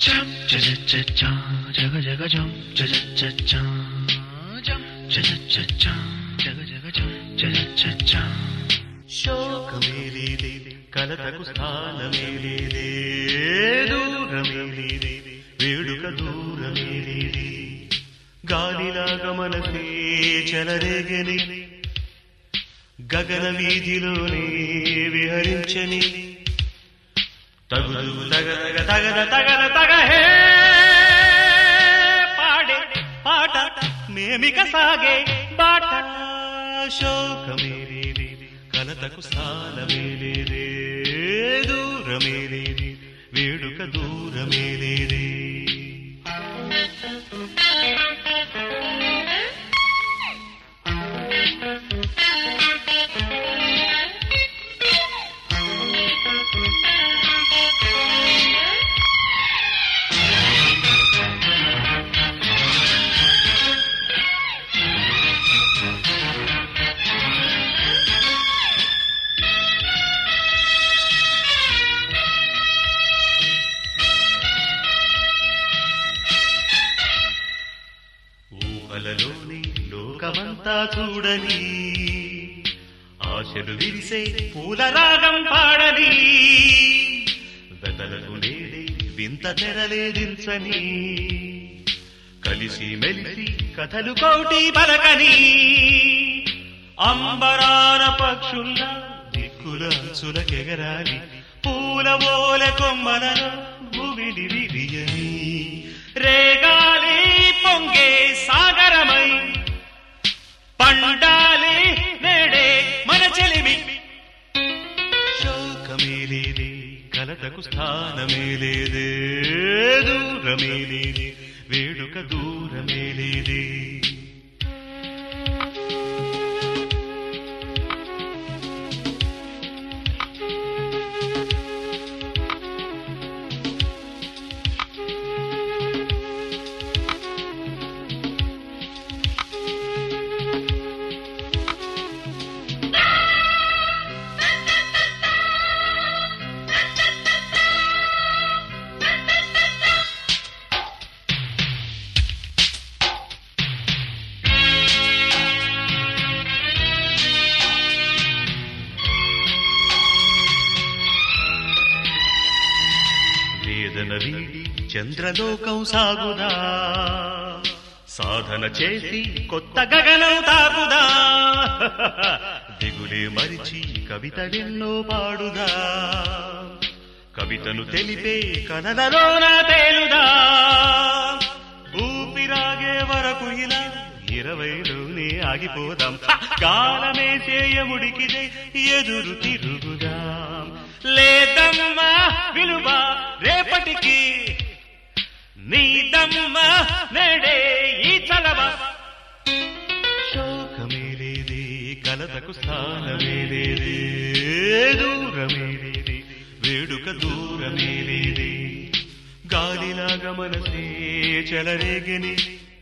చం చ చ చ చ జగ జగ చం చ చ చ చ చం చ చ చ చ జగ జగ చం చ చ చ చ శోకమేలేదే కలతకు స్థానమేలేదే దూరమేలేదే వేడుక దూరమేలేదే గాలిలాగా మనసే చెలరేగని గగన వీధిలోనే విహరించని తగుదు తగదగ తగద తగద తగ హే పాడే పాట మేమిక సాగే బాట శోకమేలేదే కలతకు స్థానమేలేదే దూరమేలేదే వేడుక దూరమేలేదే ఊహలలోని లోకమంతా చూడని ఆశలు విరిసే పూల రాగం పాడని వెతలకు నేడే వింత తెరలేదించని కలిసి మెలిసి కథలు కోటి పలకని అంబరాన పక్షుల్లా దిక్కుల అంచులకెగరాలి పూల ఓల కొమ్మలలో భూమిని విరియని రేగాలి పొంగే సాగరమై పండాలి నేడే మన చెలిమి శోకమేలేదే కలతకు స్థానమేలేదే దూరమేలేదే వేడుక దూరమేలేదే వేదన వీడి చంద్రలోకం సాగుదా సాధన చేసి కొత్త గగనం తాగుదా దిగులే మరిచి కవితలెన్నో పాడుదా కవితను తెలిపే కనలలోన తేలుదా ఊపిరాగే వరకు ఇలా ఇరవైలోనే ఆగిపోదాం హ! కాలమే చేయముడికిదే ఎదురు తిరుగుదాం లేదమ్మా విలువ రేపటికి నీదమ్మా నేడే ఈ చలవ శోకమేలేదే కలతకు స్థానమేలేదే దూరమేలేదే వేడుక దూరమేలేదే గాలిలాగా మనసే చెలరేగని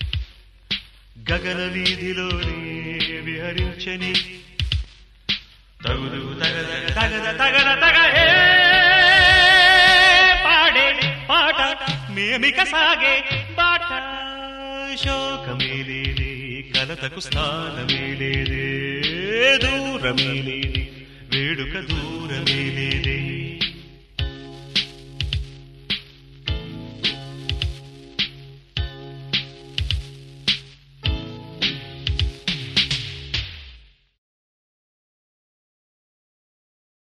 గగన వీధిలోనే విహరించని తగుదు తగద తగద తగద తగ హే పాడే పాట మేమిక సాగే బాట శోకమేలేదే కలతకు స్థానమేలేదే దూరమేలేదే వేడుక దూరమేలేదే